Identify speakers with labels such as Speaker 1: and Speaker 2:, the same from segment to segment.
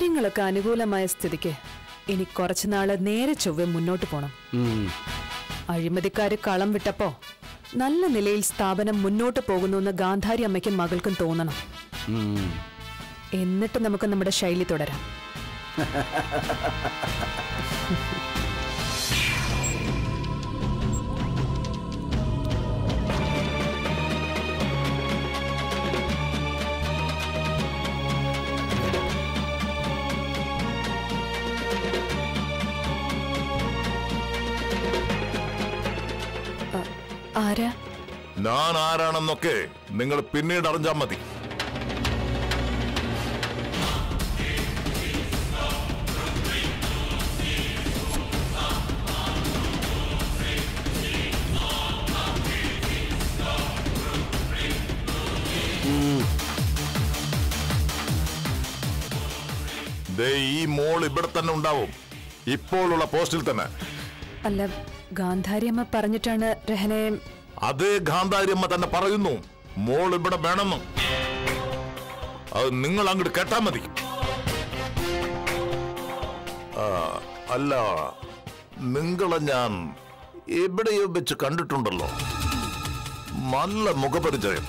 Speaker 1: കാര്യങ്ങളൊക്കെ അനുകൂലമായ സ്ഥിതിക്ക് ഇനി കുറച്ചുനാള് നേരെ ചൊവ്വെ മുന്നോട്ട് പോണം
Speaker 2: ഉം.
Speaker 1: അഴിമതിക്കാര് കളം വിട്ടപ്പോ നല്ല നിലയിൽ സ്ഥാപനം മുന്നോട്ട് പോകുന്നുവെന്ന് ഗാന്ധാരി അമ്മയ്ക്കും മകൾക്കും തോന്നണം
Speaker 2: ഉം.
Speaker 1: എന്നിട്ട് നമുക്ക് നമ്മുടെ ശൈലി തുടരാം അ- ആരാ
Speaker 3: ഞാൻ ആരാണെന്നൊക്കെ നിങ്ങൾ പിന്നീട് അറിഞ്ഞാൽ മതി ദേ ഈ മോൾ ഇവിടെ തന്നെ ഉണ്ടാവും ഇപ്പോഴുള്ള പോസ്റ്റിൽ തന്നെ
Speaker 1: അല്ല ഗാന്ധാരി അമ്മ പറഞ്ഞിട്ടാണ് രഹനെ
Speaker 3: അതേ ഗാന്ധാരിയമ്മ തന്നെ പറയുന്നു മോൾ ഇവിടെ വേണമെന്ന് അത് നിങ്ങൾ അങ്ങോട്ട് കേട്ടാ മതി ആ, അല്ല നിങ്ങളെ ഞാൻ എവിടെയോ വെച്ച് കണ്ടിട്ടുണ്ടല്ലോ നല്ല മുഖപരിചയം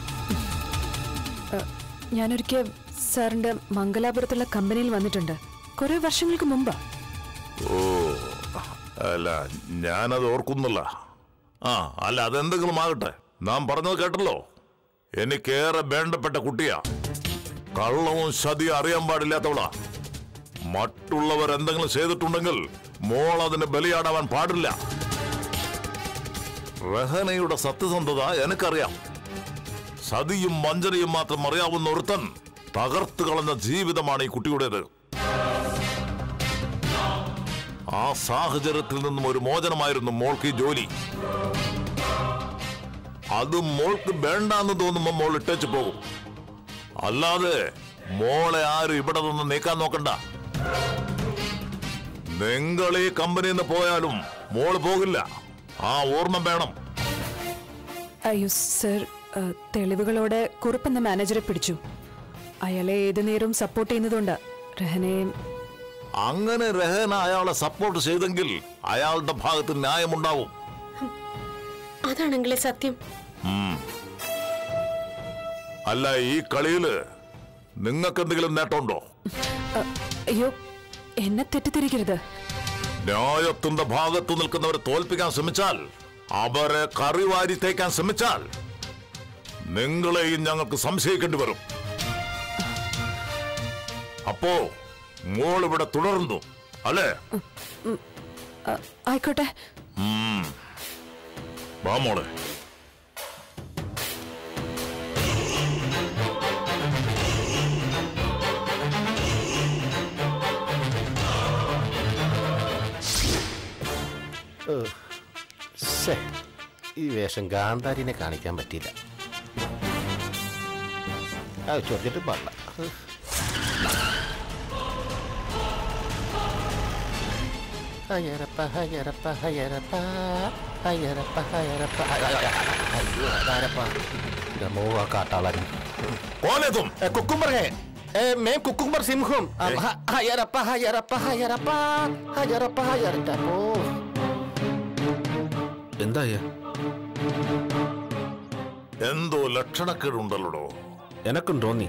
Speaker 1: ഞാനൊരിക്കൽ സാറിന്റെ മംഗലാപുരത്തുള്ള കമ്പനിയിൽ വന്നിട്ടുണ്ട് കുറെ വർഷങ്ങൾക്ക് മുമ്പാ
Speaker 3: ഓ അല്ല ഞാനത് ഓർക്കുന്നില്ല ആ അല്ല അതെന്തെങ്കിലും ആകട്ടെ നാം പറഞ്ഞത് കേട്ടല്ലോ എനിക്കേറെ വേണ്ടപ്പെട്ട കുട്ടിയാ കള്ളവും ചതിയും അറിയാൻ പാടില്ലാത്തവളാ മറ്റുള്ളവർ എന്തെങ്കിലും ചെയ്തിട്ടുണ്ടെങ്കിൽ മോൾ അതിന് ബലിയാടാവാൻ പാടില്ല റഹനയുടെ സത്യസന്ധത എനിക്കറിയാം സതിയും വഞ്ചനയും മാത്രം അറിയാവുന്ന ഒരുത്തൻ തകർത്തു കളഞ്ഞ ജീവിതമാണ് ഈ കുട്ടിയുടേത് ആ സാഹചര്യത്തിൽ നിന്നും ഒരു മോചനമായിരുന്നു മോൾക്ക് ഈ ജോലി അത് മോൾക്ക് വേണ്ടാന്ന് തോന്നുമ്പോ മോൾ ഇട്ടേച്ച് പോകും അല്ലാതെ മോളെ ആരും ഇവിടെ നിന്ന് നീക്കാൻ നോക്കണ്ട നിങ്ങൾ ഈ കമ്പനിയിൽ നിന്ന് പോയാലും മോള് പോകില്ല ആ ഓർമ്മ വേണം
Speaker 1: അയ്യോ സർ ഏഹ്, തെളിവുകളോടെ കുറുപ്പെന്ന മാനേജറെ പിടിച്ചു അയാളെ ഏതു നേരവും സപ്പോർട്ട് ചെയ്യുന്നതുകൊണ്ട് രഹനെ
Speaker 3: അങ്ങനെ രഹന അയാളെ സപ്പോർട്ട് ചെയ്തെങ്കിൽ അയാളുടെ ഭാഗത്ത് ന്യായമുണ്ടാവും
Speaker 4: അതാണെങ്കിലേ സത്യം
Speaker 3: അല്ല ഈ കളിയില് നിങ്ങൾക്ക് എന്തെങ്കിലും നേട്ടമുണ്ടോ
Speaker 1: അഹ്, അയ്യോ എന്നെ തെറ്റിദ്ധരിക്കരുത്
Speaker 3: ന്യായത്തിന്റെ ഭാഗത്തു നിൽക്കുന്നവരെ തോൽപ്പിക്കാൻ ശ്രമിച്ചാൽ അവരെ കറിവാരി തേക്കാൻ ശ്രമിച്ചാൽ നിങ്ങളെയും ഞങ്ങൾക്ക് സംശയിക്കേണ്ടി വരും അപ്പോ മോൾ ഇവിടെ തുടർന്നു അല്ലേ
Speaker 1: അഹ്, ആയിക്കോട്ടെ
Speaker 3: വാ മോളെ
Speaker 2: ശ്ശേ, ഈ വേഷം ഗാന്ധാരിനെ കാണിക്കാൻ പറ്റിയില്ല അത് ചൊറിഞ്ഞിട്ട് പാടില്ല ഹയറപ്പ ഹയറപ്പ ഹയറപ്പ ഹയറപ്പ ഹയറപ്പ അയ്യോ അതാരപ്പ എൻ്റെ മോവ കാട്ടാളൻ
Speaker 3: കോലേതും
Speaker 2: കുക്കുംബർ ഹേ ഏ, मैं कुकुम्बर सिंह हूँ अब ह- हयरप्पा हयरप्पा हयरप्पा हयरप्पा हयरप्पा ഓ
Speaker 5: എന്താ
Speaker 3: എന്തോ ലക്ഷണക്കേടുണ്ടല്ലോ
Speaker 5: എനക്കും തോന്നി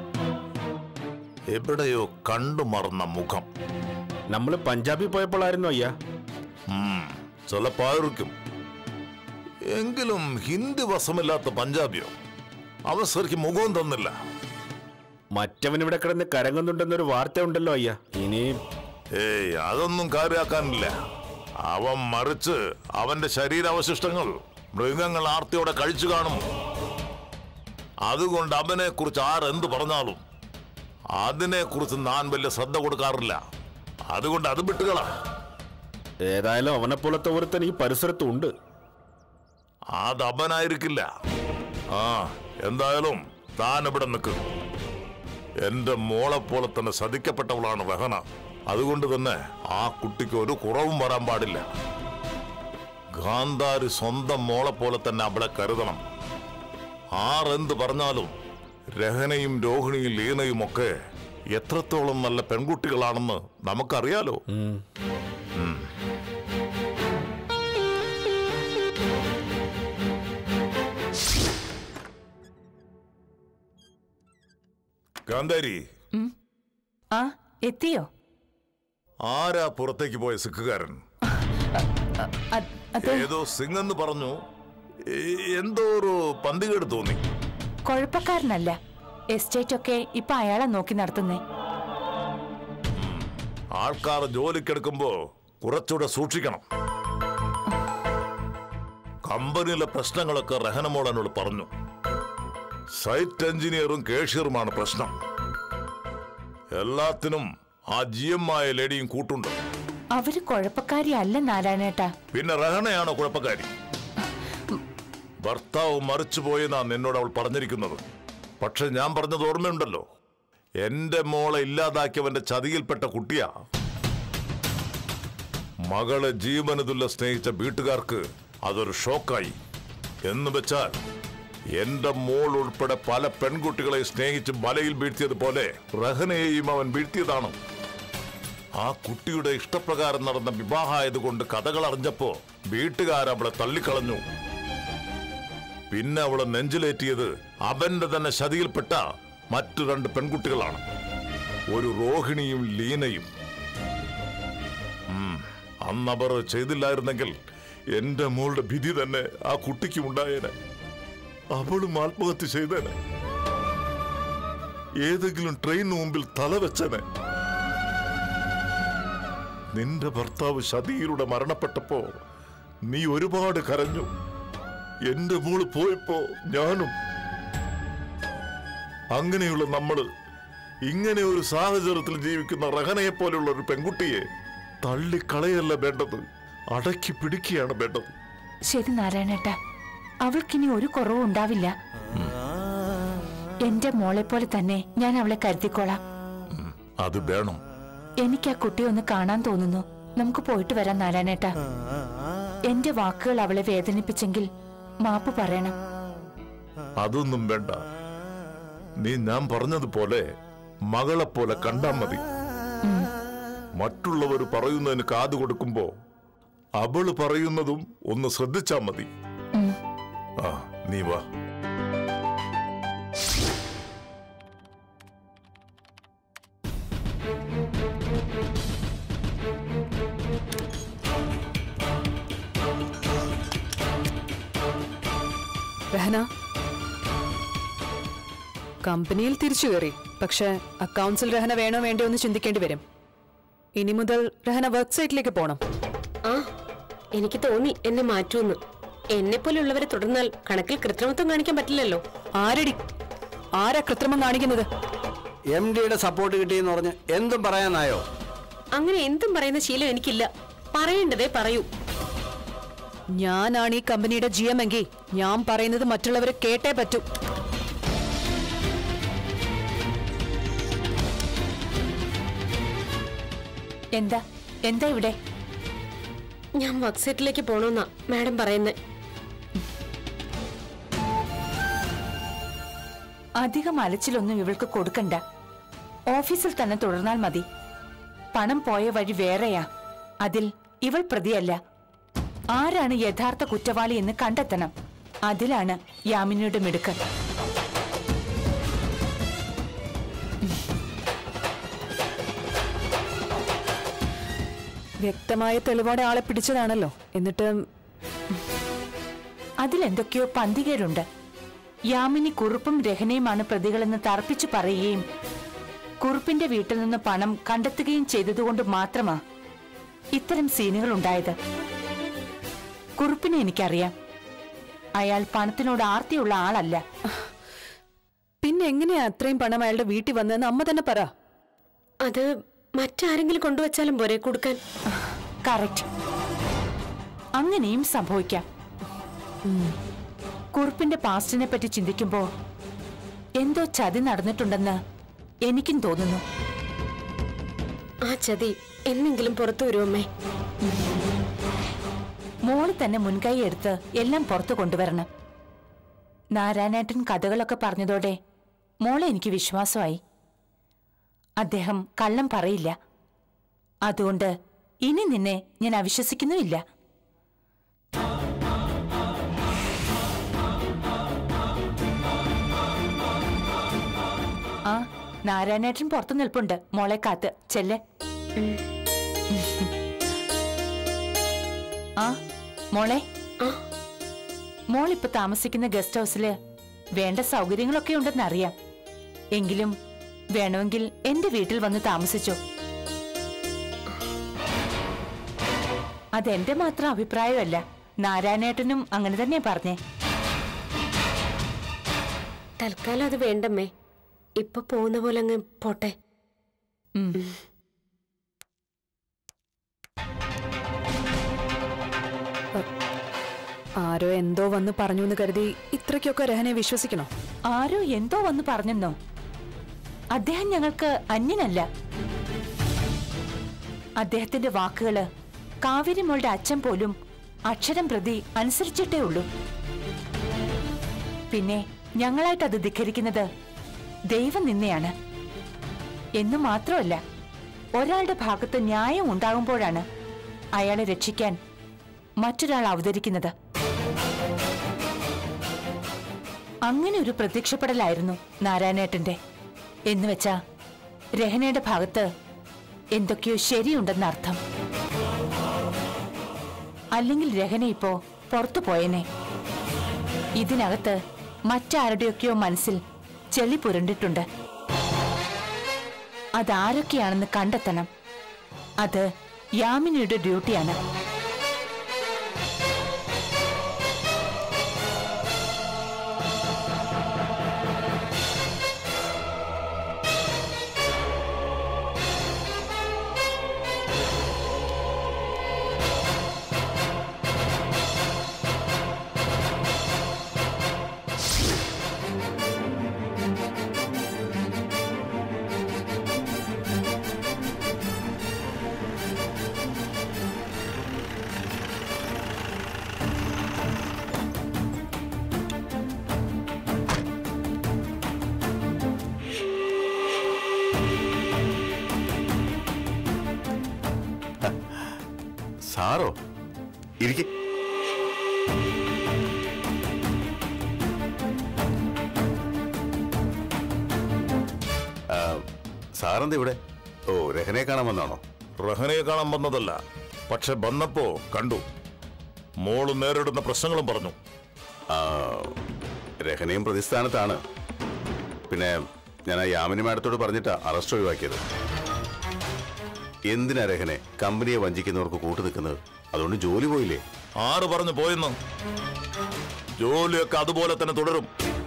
Speaker 3: എവിടെയോ കണ്ടു മറന്ന മുഖം
Speaker 5: നമ്മൾ പഞ്ചാബിൽ പോയപ്പോഴായിരുന്നു അയ്യാ
Speaker 3: ഉം, ചിലപ്പായിരിക്കും എങ്കിലും ഹിന്ദി വശമില്ലാത്ത പഞ്ചാബിയോ അവസരക്ക് മുഖവും തന്നില്ല
Speaker 5: മറ്റവൻ ഇവിടെ കിടന്ന് കരങ്ങുന്നുണ്ടെന്നൊരു വാർത്ത ഉണ്ടല്ലോ അയ്യാ ഇനി
Speaker 3: ഏയ് അതൊന്നും കാര്യാക്കാനില്ല അവൻ മറിച്ച് അവന്റെ ശരീരാവശിഷ്ടങ്ങൾ മൃഗങ്ങൾ ആർത്തിയോടെ കഴിച്ചു കാണും അതുകൊണ്ട് അവനെ കുറിച്ച് ആരെന്ത് പറഞ്ഞാലും അതിനെക്കുറിച്ച് ഞാൻ വലിയ ശ്രദ്ധ കൊടുക്കാറില്ല അതുകൊണ്ട് അത് വിട്ടുകളാ
Speaker 5: ഏതായാലും അവനെ പോലത്തെ ഒരുത്തൻ ഈ പരിസരത്തുണ്ട്
Speaker 3: അത് അവനായിരിക്കില്ല ആ എന്തായാലും താൻ ഇവിടെ നിൽക്കും എന്റെ മോളെ പോലെ തന്നെ സതിക്കപ്പെട്ടവളാണ് വഹന അതുകൊണ്ട് തന്നെ ആ കുട്ടിക്ക് ഒരു കുറവും വരാൻ പാടില്ല ഗാന്ധാരി സ്വന്തം മോളെ പോലെ തന്നെ അവളെ കരുതണം ആരെന്ത് പറഞ്ഞാലും രഹനയും രോഹിണിയും ലീനയും ഒക്കെ എത്രത്തോളം നല്ല പെൺകുട്ടികളാണെന്ന് നമുക്കറിയാലോ ഉം. ഗാന്ധാരി
Speaker 4: ആ എത്തിയോ
Speaker 3: ആരാ പുറത്തേക്ക് പോയ സിഖുകാരൻ
Speaker 4: അത്- അത്
Speaker 3: ഏതോ സിംഗ് എന്ന് പറഞ്ഞു ഏ- എന്തോ ഒരു പന്തികേട് തോന്നി
Speaker 4: കുഴപ്പക്കാരനല്ല എസ്റ്റേറ്റ് ഒക്കെ ഇപ്പൊ അയാളെ നോക്കി നടത്തുന്നേ
Speaker 3: ആൾക്കാർ ജോലിക്കെടുക്കുമ്പോ കുറച്ചുകൂടെ സൂക്ഷിക്കണം കമ്പനിയിലെ പ്രശ്നങ്ങളൊക്കെ റഹനമോൾ എന്നോട് പറഞ്ഞു സൈറ്റ് എഞ്ചിനീയറും കേഷ്യറുമാണ് പ്രശ്നം എല്ലാത്തിനും ആ ജി എം ആയ ലേഡിയും കൂട്ടുണ്ട്
Speaker 4: അവര് കുഴപ്പക്കാരി അല്ല നാരായണേട്ടാ
Speaker 3: പിന്നെ റഹണയാണോ കുഴപ്പക്കാരി ഭർത്താവ് മറിച്ചുപോയെന്നാ നിന്നോട് അവൾ പറഞ്ഞിരിക്കുന്നത് പക്ഷെ ഞാൻ പറഞ്ഞത് ഓർമ്മയുണ്ടല്ലോ എന്റെ മോളെ ഇല്ലാതാക്കിയവന്റെ ചതിയിൽപ്പെട്ട കുട്ടിയാ മകളെ ജീവനതുല്ല സ്നേഹിച്ച വീട്ടുകാർക്ക് അതൊരു ഷോക്കായി എന്ന് വെച്ചാൽ എന്റെ മോൾ ഉൾപ്പെടെ പല പെൺകുട്ടികളെ സ്നേഹിച്ച് മലയിൽ വീഴ്ത്തിയതുപോലെ റഹനയെയും അവൻ വീഴ്ത്തിയതാണ് ആ കുട്ടിയുടെ ഇഷ്ടപ്രകാരം നടന്ന വിവാഹമായതുകൊണ്ട് കഥകൾ അറിഞ്ഞപ്പോ വീട്ടുകാരവളെ തള്ളിക്കളഞ്ഞു പിന്നെ അവളെ നെഞ്ചിലേറ്റിയത് അവന്റെ തന്നെ ശതിയിൽപ്പെട്ട മറ്റു രണ്ട് പെൺകുട്ടികളാണ് ഒരു റോഹിണിയും ലീനയും ഉം, അന്നവർ ചെയ്തില്ലായിരുന്നെങ്കിൽ എന്റെ മോളുടെ വിധി തന്നെ ആ കുട്ടിക്ക് ഉണ്ടായേനെ അവളും ആത്മഹത്യ ചെയ്തേനെ ഏതെങ്കിലും ട്രെയിൻ മുമ്പിൽ തല വെച്ചനെ നിന്റെ ഭർത്താവ് ശതിയിലൂടെ മരണപ്പെട്ടപ്പോ നീ ഒരുപാട് കരഞ്ഞു എന്റെ മോള് പോയപ്പോ ഞാനും അങ്ങനെയുള്ള നമ്മള് ഇങ്ങനെ ഒരു സാഹചര്യത്തിൽ ജീവിക്കുന്ന റഹനയെ പോലുള്ള ഒരു പെൺകുട്ടിയെ തള്ളിക്കളയല്ല വേണ്ടത് അടക്കി പിടിക്കുകയാണ് വേണ്ടത്
Speaker 4: ശരി നാരായണേട്ടാ അവൾക്കിനി ഒരു കുറവും ഉണ്ടാവില്ല എന്റെ മോളെ പോലെ തന്നെ ഞാൻ അവളെ കരുതിക്കോളാം
Speaker 3: അത് വേണം
Speaker 4: എനിക്ക് ആ കുട്ടിയെ ഒന്ന് കാണാൻ തോന്നുന്നു നമുക്ക് പോയിട്ട് വരാം നാരായണേട്ടാ എന്റെ വാക്കുകൾ അവളെ വേദനിപ്പിച്ചെങ്കിൽ മാപ്പ് പറയണം
Speaker 3: അതൊന്നും വേണ്ട നീ ഞാൻ പറഞ്ഞതുപോലെ മകളെപ്പോലെ കണ്ടാ മതി മറ്റുള്ളവർ പറയുന്നതിന് കാതു കൊടുക്കുമ്പോ അവള് പറയുന്നതും ഒന്ന് ശ്രദ്ധിച്ചാ മതി
Speaker 4: ഉം.
Speaker 3: ആ നീ വാ
Speaker 1: രഹന കമ്പനിയിൽ തിരിച്ചു കയറി പക്ഷെ അക്കൗണ്ട്സിൽ രഹന വേണോ വേണ്ടോ എന്ന് ചിന്തിക്കേണ്ടി വരും ഇനി മുതൽ രഹന വർക്ക് സൈറ്റിലേക്ക് പോണം
Speaker 6: ആ എനിക്ക് തോന്നി എന്നെ മാറ്റൂന്ന് എന്നെ പോലെയുള്ളവരെ തുടർന്നാൽ കണക്കിൽ കൃത്രിമത്വം കാണിക്കാൻ പറ്റില്ലല്ലോ
Speaker 1: ആരടി ആരാ കൃത്രിമം കാണിക്കുന്നത്
Speaker 7: എം ഡിയുടെ സപ്പോർട്ട് കിട്ടിയെന്ന് പറഞ്ഞ് എന്തും പറയാനായോ
Speaker 6: അങ്ങനെ എന്തും പറയുന്ന ശീലം എനിക്കില്ല പറയേണ്ടതേ പറയൂ
Speaker 1: ഞാനാണ് ഈ കമ്പനിയുടെ ജി എം എങ്കിൽ ഞാൻ പറയുന്നത് മറ്റുള്ളവരെ കേട്ടേ പറ്റൂ
Speaker 4: എന്താ എന്താ ഇവിടെ
Speaker 6: ഞാൻ വർക്ക് സൈറ്റിലേക്ക് പോണോന്നാ മാഡം പറയുന്നേ
Speaker 4: അധികം അലച്ചിലൊന്നും ഇവൾക്ക് കൊടുക്കണ്ട ഓഫീസിൽ തന്നെ തുടർന്നാൽ മതി പണം പോയ വഴി വേറെയാ അതിൽ ഇവൾ പ്രതിയല്ല ആരാണ് യഥാർത്ഥ കുറ്റവാളി എന്ന് കണ്ടെത്തണം അതിലാണ് യാമിനിയുടെ മിടുക്ക്
Speaker 1: വ്യക്തമായ തെളിവോടെ ആളെ പിടിച്ചതാണല്ലോ എന്നിട്ട്
Speaker 4: അതിലെന്തൊക്കെയോ പന്തികേടുണ്ട് യാമിനി കുറുപ്പും രഹനയുമാണ് പ്രതികളെന്ന് തർപ്പിച്ചു പറയുകയും കുറുപ്പിന്റെ വീട്ടിൽ നിന്ന് പണം കണ്ടെത്തുകയും ചെയ്തതുകൊണ്ട് മാത്രമാ ഇത്തരം സീനുകൾ ഉണ്ടായത് കുറുപ്പിനെ എനിക്കറിയാം അയാൾ പണത്തിനോട് ആർത്തിയുള്ള ആളല്ല
Speaker 1: പിന്നെ എങ്ങനെയാ അത്രയും പണം അയാളുടെ വീട്ടിൽ വന്നതെന്ന് അമ്മ തന്നെ പറ
Speaker 6: അത് മറ്റാരെങ്കിലും കൊണ്ടുവച്ചാലും പോരെ കൊടുക്കാൻ
Speaker 4: കറക്റ്റ് അങ്ങനെയും സംഭവിക്കാം കുറുപ്പിന്റെ പാസ്റ്റിനെ പറ്റി ചിന്തിക്കുമ്പോ എന്തോ ചതി നടന്നിട്ടുണ്ടെന്ന് എനിക്കും തോന്നുന്നു
Speaker 6: ആ ചതി എന്നെങ്കിലും പുറത്തു വരുമേ
Speaker 4: മോള് തന്നെ മുൻകൈ എടുത്ത് എല്ലാം പുറത്തു കൊണ്ടുവരണം നാരായണേട്ടൻ കഥകളൊക്കെ പറഞ്ഞതോടെ മോളെ എനിക്ക് വിശ്വാസമായി അദ്ദേഹം കള്ളം പറയില്ല അതുകൊണ്ട് ഇനി നിന്നെ ഞാൻ അവിശ്വസിക്കുന്നുമില്ല ആ നാരായണേട്ടൻ പുറത്തു നിൽപ്പുണ്ട് മോളെ കാത്ത് ചെല്ലെ ആ മോളെ
Speaker 6: ആ
Speaker 4: മോൾ ഇപ്പൊ താമസിക്കുന്ന ഗസ്റ്റ് ഹൗസില് വേണ്ട സൗകര്യങ്ങളൊക്കെ ഉണ്ടെന്ന് അറിയാം എങ്കിലും വേണമെങ്കിൽ എന്റെ വീട്ടിൽ വന്ന് താമസിച്ചോ അതെന്റെ മാത്രം അഭിപ്രായമല്ല നാരായണേട്ടനും അങ്ങനെ തന്നെ പറഞ്ഞേ
Speaker 6: തൽക്കാലം അത് വേണ്ടമ്മേ ഇപ്പൊ പോകുന്ന പോലെ അങ്ങ് പോട്ടെ
Speaker 4: ഉം.
Speaker 1: ആരോ എന്തോ വന്ന് പറഞ്ഞു എന്ന് കരുതി ഇത്രയ്ക്കൊക്കെ രഹനെ വിശ്വസിക്കണോ
Speaker 4: ആരോ എന്തോ വന്ന് പറഞ്ഞെന്നോ അദ്ദേഹം ഞങ്ങൾക്ക് അന്യനല്ല അദ്ദേഹത്തിന്റെ വാക്കുകള് കാവേരി മോളുടെ അച്ഛൻ പോലും അക്ഷരം പ്രതി അനുസരിച്ചിട്ടേ ഉള്ളൂ പിന്നെ ഞങ്ങളായിട്ട് അത് ധിഖരിക്കുന്നത് ദൈവം നിന്നെയാണ് എന്ന് മാത്രമല്ല ഒരാളുടെ ഭാഗത്ത് ന്യായം ഉണ്ടാകുമ്പോഴാണ് അയാളെ രക്ഷിക്കാൻ മറ്റൊരാൾ അവതരിക്കുന്നത് അങ്ങനെ ഒരു പ്രത്യക്ഷപ്പെടലായിരുന്നു നാരായണേട്ടന്റെ എന്നുവെച്ചാ രഹനയുടെ ഭാഗത്ത് എന്തൊക്കെയോ ശരിയുണ്ടെന്ന് അർത്ഥം അല്ലെങ്കിൽ രഹന ഇപ്പോ പുറത്തു പോയേനെ ഇതിനകത്ത് മറ്റാരുടെയൊക്കെയോ മനസ്സിൽ ചെളി പുരണ്ടിട്ടുണ്ട് അതാരൊക്കെയാണെന്ന് കണ്ടെത്തണം അത് യാമിനിയുടെ ഡ്യൂട്ടിയാണ്
Speaker 8: സാറോ ഇരിക്കെ സാറെന്താ ഇവിടെ ഓ രഹനെ കാണാൻ വന്നാണോ
Speaker 3: റഹനയെ കാണാൻ വന്നതല്ല പക്ഷെ വന്നപ്പോ കണ്ടു മോള് നേരിടുന്ന പ്രശ്നങ്ങളും പറഞ്ഞു
Speaker 8: ആ, രഹനയും പ്രതിസ്ഥാനത്താണ് പിന്നെ ഞാൻ ആ യാമിനി മാഡത്തോട് പറഞ്ഞിട്ടാ അറസ്റ്റ് ഒഴിവാക്കിയത് എന്തിനാ രഹനെ കമ്പനിയെ വഞ്ചിക്കുന്നവർക്ക് കൂട്ടു നിൽക്കുന്നത് അതുകൊണ്ട് ജോലി പോയില്ലേ
Speaker 3: ആറ് പറഞ്ഞു പോയെന്ന് ജോലിയൊക്കെ അതുപോലെ തന്നെ തുടരും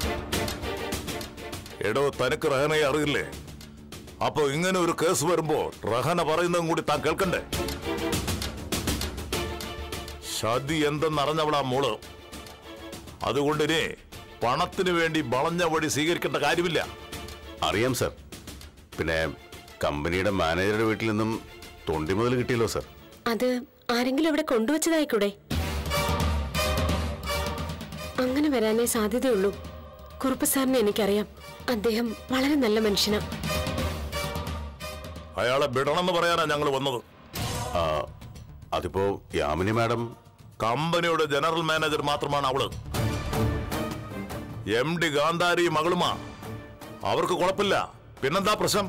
Speaker 3: എടോ തനിക്ക് റഹനയെ അറിയില്ലേ അപ്പൊ ഇങ്ങനെ ഒരു കേസ് വരുമ്പോ റഹന പറയുന്നതും കൂടി താൻ കേൾക്കണ്ടേ ഷതി എന്തെന്നറിഞ്ഞവളാ മോള് അതുകൊണ്ട് ഇനി പണത്തിന് വേണ്ടി വളഞ്ഞ വഴി സ്വീകരിക്കേണ്ട കാര്യമില്ല
Speaker 8: അറിയാം സർ പിന്നെ കമ്പനിയുടെ മാനേജറുടെ വീട്ടിൽ നിന്നും തൊണ്ടി മുതൽ കിട്ടിയല്ലോ സർ
Speaker 6: അത് ആരെങ്കിലും ഇവിടെ കൊണ്ടുവച്ചതായിക്കൂടെ അങ്ങനെ വരാനേ സാധ്യതയുള്ളൂ കുറുപ്പ് സാറിനെ എനിക്കറിയാം അദ്ദേഹം വളരെ നല്ല മനുഷ്യനാ
Speaker 3: അയാളെ വിടണമെന്ന് പറയാനാ ഞങ്ങൾ വന്നത്
Speaker 8: ആ, അതിപ്പോ യാമിനി മാഡം
Speaker 3: കമ്പനിയുടെ ജനറൽ മാനേജർ മാത്രമാണ് അവള് എം ഡി ഗാന്ധാരി മകളുമാ അവർക്ക് കുഴപ്പമില്ല പിന്നെന്താ പ്രശ്നം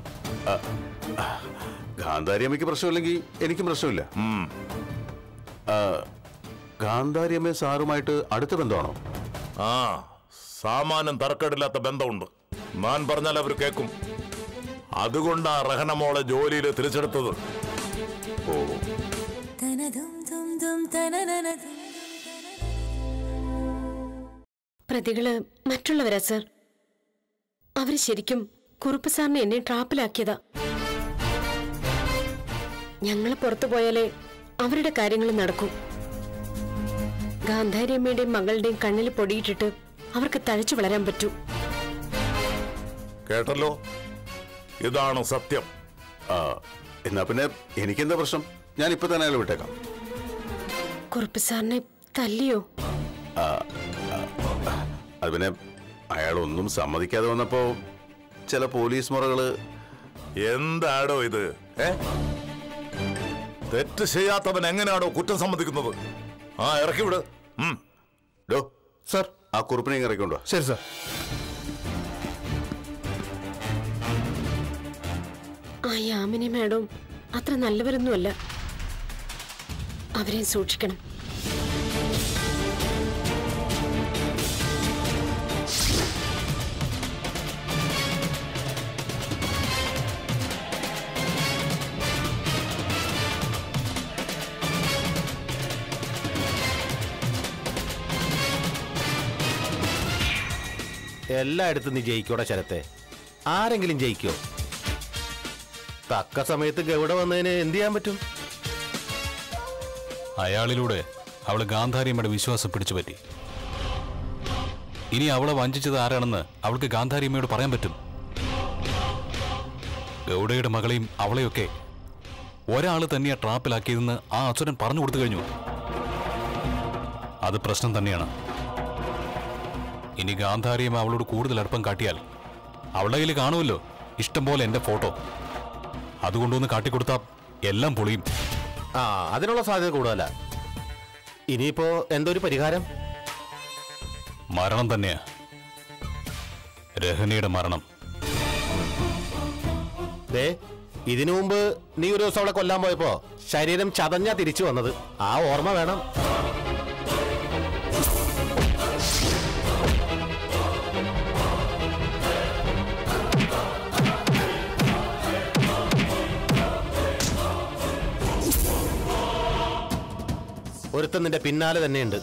Speaker 8: ഗാന്ധാരി അമ്മയ്ക്ക് പ്രശ്നമില്ലെങ്കിൽ എനിക്കും പ്രശ്നമില്ല
Speaker 3: ഉം.
Speaker 8: ആ, ഗാന്ധാരി അമ്മ സാറുമായിട്ട് അടുത്ത ബന്ധമാണോ
Speaker 3: ആ സാമാന്യം തർക്കമില്ലാത്ത ബന്ധമുണ്ട് ഞാൻ പറഞ്ഞാൽ അവർ കേൾക്കും അതുകൊണ്ടാ റഹന മോളെ ജോലിയിൽ തിരിച്ചെടുത്തത്
Speaker 8: ഓ
Speaker 6: പ്രതികള് മറ്റുള്ളവരാ സർ അവര് ശരിക്കും കുറുപ്പ് സാറിനെ എന്നെ ട്രാപ്പിലാക്കിയതാ ഞങ്ങൾ പുറത്തു പോയാലേ അവരുടെ കാര്യങ്ങൾ നടക്കൂ ഗാന്ധാരിയമ്മയുടെയും മകളുടെയും കണ്ണിൽ പൊടിയിട്ടിട്ട് അവർക്ക് തഴച്ചു വളരാൻ പറ്റൂ
Speaker 3: കേട്ടല്ലോ ഇതാണ് സത്യം
Speaker 8: ആ, എന്നാ പിന്നെ എനിക്കെന്താ പ്രശ്നം ഞാൻ ഇപ്പൊ തന്നെ അയാൾ വിട്ടേക്കാം
Speaker 6: കുറുപ്പ് സാറിനെ തല്ലിയോ
Speaker 8: അത് പിന്നെ അയാൾ ഒന്നും സമ്മതിക്കാതെ വന്നപ്പോ ചില പോലീസ് മുറകള്
Speaker 3: എന്താടോ ഇത് ഏ തെറ്റ് ചെയ്യാത്തവൻ എങ്ങനെയാണോ കുറ്റം സമ്മതിക്കുന്നത് ആ ഇറക്കി വിട് ഉം.
Speaker 8: ഡോ സർ ആ കുറിപ്പിനെ ഇങ്ങ് ഇറക്കിക്കൊണ്ടോ
Speaker 2: ശരി സാർ
Speaker 6: ആ യാമിനി മാഡം അത്ര നല്ലവരൊന്നുമല്ല അവരെ സൂക്ഷിക്കണം
Speaker 2: എല്ലായിടത്തും നീ ജയിക്കോടെ ശരത്തെ ആരെങ്കിലും ജയിക്കോ തക്ക സമയത്ത് ഗൗഡ വന്നതിന് എന്ത് ചെയ്യാൻ പറ്റും
Speaker 9: അയാളിലൂടെ അവള് ഗാന്ധാരിയമ്മയുടെ വിശ്വാസം പിടിച്ചു പറ്റി ഇനി അവളെ വഞ്ചിച്ചത് ആരാണെന്ന് അവൾക്ക് ഗാന്ധാരിയമ്മയോട് പറയാൻ പറ്റും ഗൗഡയുടെ മകളെയും അവളെയൊക്കെ ഒരാൾ തന്നെയാ ട്രാപ്പിലാക്കിയതെന്ന് ആ അസുരൻ പറഞ്ഞു കൊടുത്തു കഴിഞ്ഞു അത് പ്രശ്നം തന്നെയാണ് ഇനി ഗാന്ധാരിയമ്മ അവളോട് കൂടുതൽ അടുപ്പം കാട്ടിയാൽ അവളുടെ കയ്യിൽ കാണുമല്ലോ ഇഷ്ടം പോലെ എന്റെ ഫോട്ടോ അതുകൊണ്ടൊന്ന് കാട്ടിക്കൊടുത്താൽ എല്ലാം പൊളിയും
Speaker 2: ആ അതിനുള്ള സാധ്യത കൂടുതലാ ഇനിയിപ്പോ എന്തൊരു പരിഹാരം
Speaker 9: മരണം തന്നെയാ രഹനയുടെ മരണം
Speaker 2: ദേ ഇതിനു മുമ്പ് നീ ഒരു ദിവസം അവളെ കൊല്ലാൻ പോയപ്പോ ശരീരം ചതഞ്ഞാ തിരിച്ചു വന്നത് ആ ഓർമ്മ വേണം ഒരുത്തൻ നിന്റെ പിന്നാലെ തന്നെയുണ്ട്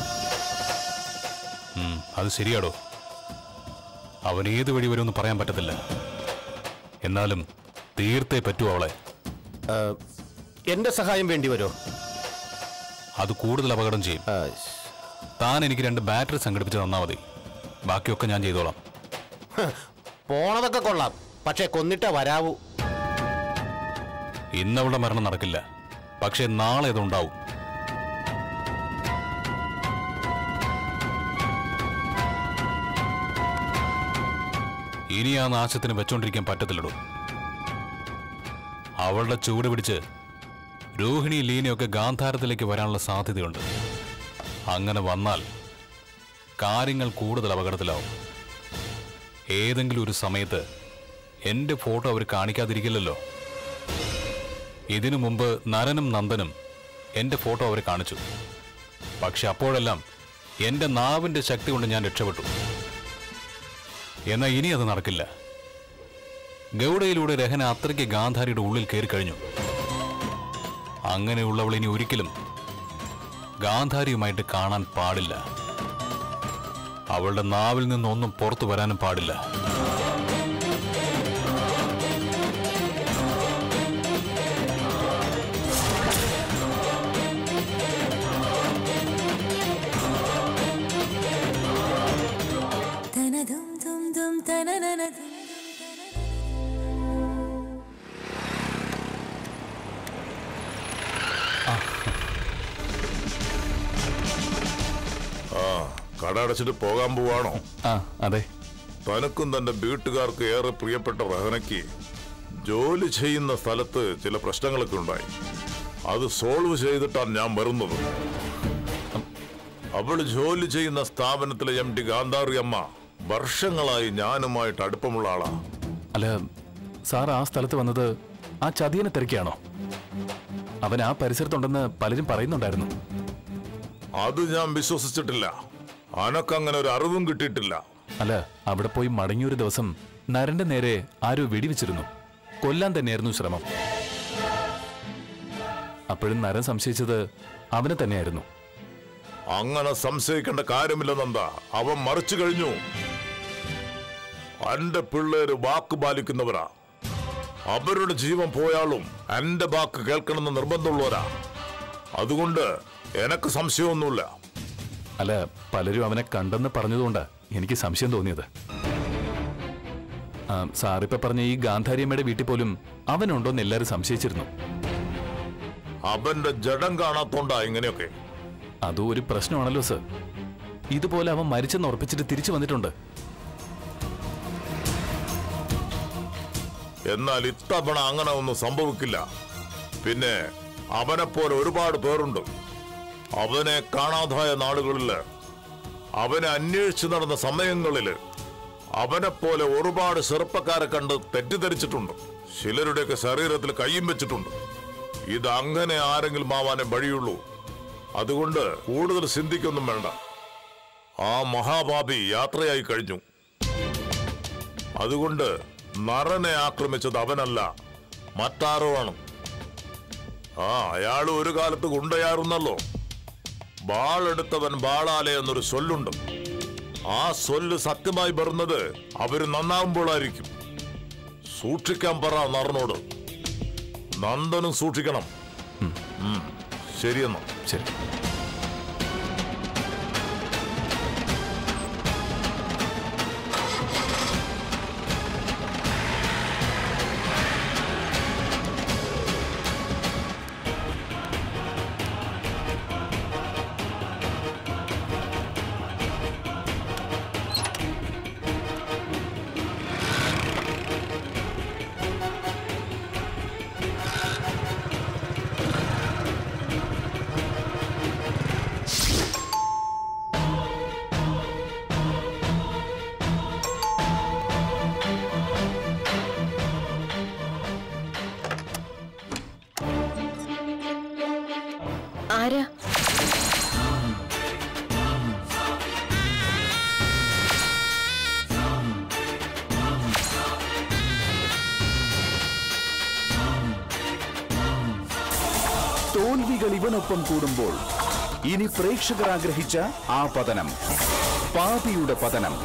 Speaker 9: ഉം, അത് ശരിയാടോ അവൻ ഏത് വഴി വരുമെന്ന് പറയാൻ പറ്റത്തില്ല എന്നാലും തീർത്തേ പറ്റൂ അവളെ
Speaker 2: ആ, എന്റെ സഹായം വേണ്ടി വരുമോ
Speaker 9: അത് കൂടുതൽ അപകടം ചെയ്യും താൻ എനിക്ക് രണ്ട് ബാറ്ററി സംഘടിപ്പിച്ച് തന്നാൽ മതി ബാക്കിയൊക്കെ ഞാൻ ചെയ്തോളാം
Speaker 2: പോണതൊക്കെ കൊള്ളാം പക്ഷെ കൊന്നിട്ടേ വരാവൂ
Speaker 9: ഇന്നവളുടെ മരണം നടക്കില്ല പക്ഷേ നാളെ ഇതുണ്ടാവും ഇനി ആ നാശത്തിന് വെച്ചോണ്ടിരിക്കാൻ പറ്റത്തില്ലടോ അവളുടെ ചൂട് പിടിച്ച് രോഹിണി ലീനയൊക്കെ ഗാന്ധാരത്തിലേക്ക് വരാനുള്ള സാധ്യതയുണ്ട് അങ്ങനെ വന്നാൽ കാര്യങ്ങൾ കൂടുതൽ അപകടത്തിലാവും ഏതെങ്കിലും ഒരു സമയത്ത് എന്റെ ഫോട്ടോ അവർ കാണിക്കാതിരിക്കില്ലല്ലോ ഇതിനു മുമ്പ് നരനും നന്ദനും എന്റെ ഫോട്ടോ അവർ കാണിച്ചു പക്ഷെ അപ്പോഴെല്ലാം എന്റെ നാവിന്റെ ശക്തി കൊണ്ട് ഞാൻ രക്ഷപ്പെട്ടു എന്നാൽ ഇനി അത് നടക്കില്ല ഗൗഡയിലൂടെ രഹന അത്രയ്ക്ക് ഗാന്ധാരിയുടെ ഉള്ളിൽ കയറി കഴിഞ്ഞു അങ്ങനെയുള്ളവൾ ഇനി ഒരിക്കലും ഗാന്ധാരിയുമായിട്ട് കാണാൻ പാടില്ല അവളുടെ നാവിൽ നിന്നൊന്നും പുറത്തു വരാനും പാടില്ല
Speaker 3: ആ കട അടച്ചിട്ട് പോകാൻ പോവാണോ
Speaker 9: ആ അതെ
Speaker 3: തനക്കും തന്റെ വീട്ടുകാർക്ക് ഏറെ പ്രിയപ്പെട്ട റഹനയ്ക്ക് ജോലി ചെയ്യുന്ന സ്ഥലത്ത് ചില പ്രശ്നങ്ങളൊക്കെ ഉണ്ടായി അത് സോൾവ് ചെയ്തിട്ടാണ് ഞാൻ വരുന്നത് അവള് ജോലി ചെയ്യുന്ന സ്ഥാപനത്തിലെ എം ഡി ഗാന്ധാറി അമ്മ വർഷങ്ങളായി ഞാനുമായിട്ട് അടുപ്പമുള്ള ആളാ
Speaker 9: അല്ല സാർ ആ സ്ഥലത്ത് വന്നത് ആ ചതിയനെ തിരക്കിയാണോ അവൻ ആ പരിസരത്തുണ്ടെന്ന് പലരും പറയുന്നുണ്ടായിരുന്നു
Speaker 3: അത് ഞാൻ വിശ്വസിച്ചിട്ടില്ല അനക്കങ്ങനെ ഒരു അറിവും കിട്ടിയിട്ടില്ല
Speaker 9: അല്ല അവിടെ പോയി മടങ്ങിയൊരു ദിവസം നരന്റെ നേരെ ആരോ വെടിവെച്ചിരുന്നു കൊല്ലാൻ തന്നെയായിരുന്നു ശ്രമം അപ്പോഴും നരൻ സംശയിച്ചത് അവനെ തന്നെയായിരുന്നു
Speaker 3: അങ്ങനെ സംശയിക്കേണ്ട കാര്യമില്ലെന്നെന്താ അവൻ മറിച്ചു കഴിഞ്ഞു എന്റെ പിള്ളേര് വാക്ക് പാലിക്കുന്നവരാ അവരുടെ ജീവൻ പോയാലും എന്റെ വാക്ക് കേൾക്കണമെന്ന് നിർബന്ധമുള്ളവരാ അതുകൊണ്ട് എനക്ക് സംശയമൊന്നുമില്ല
Speaker 9: അല്ല പലരും അവനെ കണ്ടെന്ന് പറഞ്ഞതുകൊണ്ടാ എനിക്ക് സംശയം തോന്നിയത് ആ, സാറിപ്പ പറഞ്ഞ ഈ ഗാന്ധാരിയമ്മയുടെ വീട്ടിൽ പോലും അവനുണ്ടോന്ന് എല്ലാവരും സംശയിച്ചിരുന്നു
Speaker 3: അവന്റെ ജഡം കാണാത്തോണ്ടാ ഇങ്ങനെയൊക്കെ
Speaker 9: അതും ഒരു പ്രശ്നമാണല്ലോ സർ ഇതുപോലെ അവൻ മരിച്ചെന്ന് ഉറപ്പിച്ചിട്ട് തിരിച്ചു വന്നിട്ടുണ്ട്
Speaker 3: എന്നാൽ ഇത്തവണ അങ്ങനെ ഒന്നും സംഭവിക്കില്ല പിന്നെ അവനെപ്പോലെ ഒരുപാട് പേരുണ്ട് അവനെ കാണാതായ നാളുകളില് അവനെ അന്വേഷിച്ചു നടന്ന സമയങ്ങളില് അവനെപ്പോലെ ഒരുപാട് ചെറുപ്പക്കാരെ കണ്ട് തെറ്റിദ്ധരിച്ചിട്ടുണ്ട് ചിലരുടെയൊക്കെ ശരീരത്തിൽ കയ്യും വെച്ചിട്ടുണ്ട് ഇത് അങ്ങനെ ആരെങ്കിലും ആവാനേ വഴിയുള്ളൂ അതുകൊണ്ട് കൂടുതൽ ചിന്തിക്കൊന്നും വേണ്ട ആ മഹാപാപി യാത്രയായി കഴിഞ്ഞു അതുകൊണ്ട് നരനെ ആക്രമിച്ചത് അവനല്ല മറ്റാരോ ആണ് ആ അയാൾ ഒരു കാലത്ത് ഗുണ്ടയായിരുന്നല്ലോ ബാളെടുത്തവൻ ബാളാലെ എന്നൊരു സൊല്ലുണ്ട് ആ സൊല്ല് സത്യമായി വരുന്നത് അവര് നന്നാവുമ്പോഴായിരിക്കും സൂക്ഷിക്കാൻ പറ നറനോട് നന്ദനും സൂക്ഷിക്കണം ഉം. ശരിയെന്നാ
Speaker 5: ശരി
Speaker 6: ആരാ
Speaker 10: തോൽവികൾ ഇവനൊപ്പം കൂടുമ്പോൾ ഇനി പ്രേക്ഷകർ ആഗ്രഹിച്ച ആ പതനം പാപിയുടെ പതനം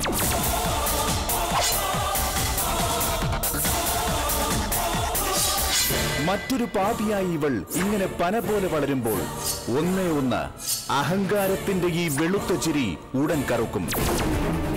Speaker 10: മറ്റൊരു പാപിയായി ഇവൾ ഇങ്ങനെ പന പോലെ വളരുമ്പോൾ ഒന്നേ ഒന്ന് അഹങ്കാരത്തിന്റെ ഈ വെളുത്ത ചിരി ഉടൻ കറുക്കും